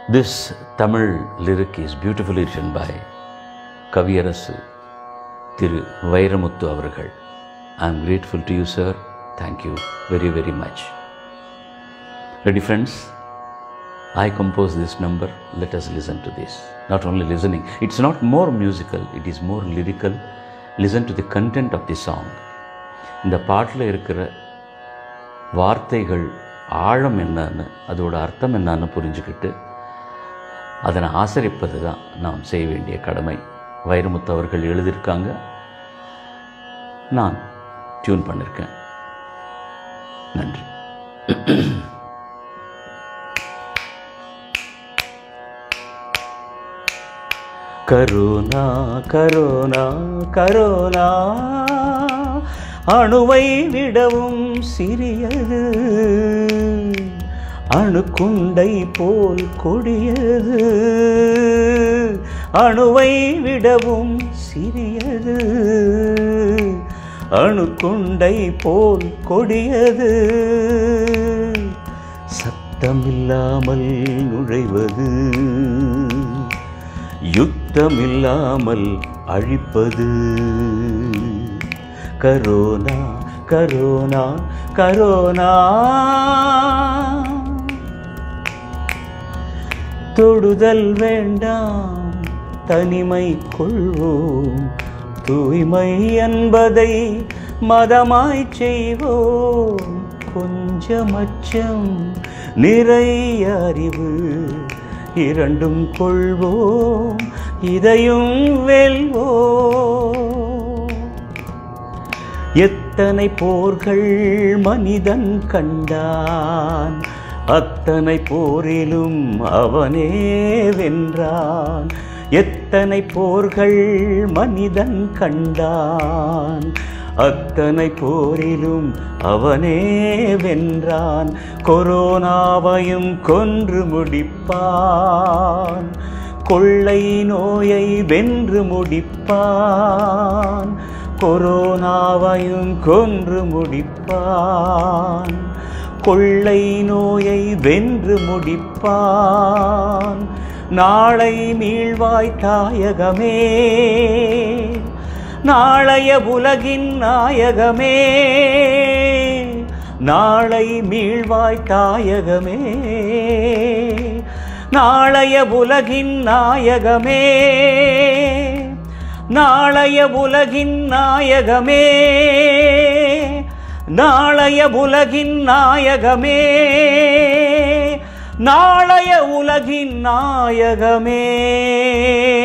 This Tamil lyric is beautifully written by கவியரசு திரு வைரமுத்து அவர்கள் I am grateful to you sir thank you very very much ready friends I compose this number, let us listen to this. Not only listening, it's not more musical, it is more lyrical. Listen to the content of the song. இந்த பாட்டில் இருக்கிற வார்த்தைகள் ஆழம் என்னன்னு அதோட அர்த்தம் என்னன்னு புரிஞ்சுக்கிட்டு அதனை ஆசரிப்பது தான் நாம் செய்ய வேண்டிய கடமை வைரமுத்து அவர்கள் எழுதியிருக்காங்க நான் டியூன் பண்ணியிருக்கேன் நன்றி கரோனா கரோனா கரோனா அணுவை விடவும் சிறியது அணுக்குண்டை போல் கொடியது அணுவை விடவும் சிறியது அணுக்குண்டை போல் கொடியது சத்தமில்லாமல் நுழைவது யுத்தமில்லாமல் அழிப்பது கரோனா கரோனா கரோனா தொடுதல் வேண்டாம் தனிமை கொள்வோம் தூய்மை என்பதை மதமாய் செய்வோம் கொஞ்சம் அச்சம் நிறைய அறிவு இரண்டும் கொள்வோம் இதையும் வெல்வோம் எத்தனை போர்கள் மனிதன் கண்டான் அத்தனை போரிலும் அவனே வென்றான் எத்தனை போர்கள் மனிதன் கண்டான் அத்தனை போரிலும் அவனே வென்றான் கொரோனாவையும் கொன்று முடிப்பான் கொள்ளை நோயை வென்று முடிப்பான் கொரோனாவையும் கொன்று முடிப்பான் கொள்ளை நோயை வென்று முடிப்பான் நாளை மீள்வாய் தாயகமே நாளைய உலகின் நாயகமே நாளை மீள்வாய் தாயகமே நாளைய உலகின் நாயகமே நாளைய உலகின் நாயகமே நாளைய உலகின் நாயகமே நாளைய உலகின் நாயகமே